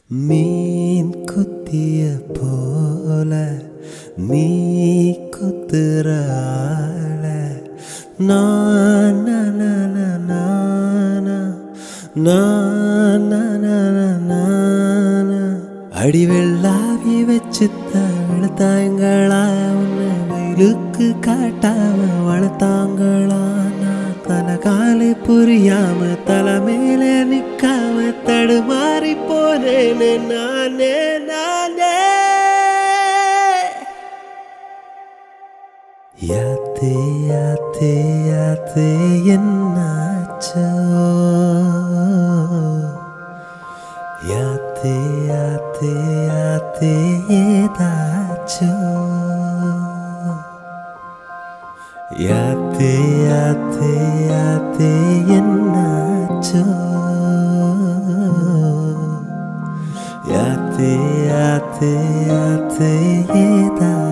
மீன் குத்திய போல நீ குத்துற ஆள நான் நான் நான் நான் நான் நான் நான் அடி வெள்ளாவி வச்சு தழுத்தாங்களா உன்னை வெயிலுக்கு காட்டாம வளர்த்தாங்களா நான் தலை காலு புரியாம தலை மேலே நிக்காம தடுமாறி போனேனே நானே நானே யாத்தே யாத்தே யாத்தே என்னாச்சோ யாத்தே யாத்தே யாத்தே ஏதாச்சோ யாத்தே யாத்தே யாத்தே என்னாச்சோ யாத்தே யாத்தே யாத்தே ஏதாச்சோ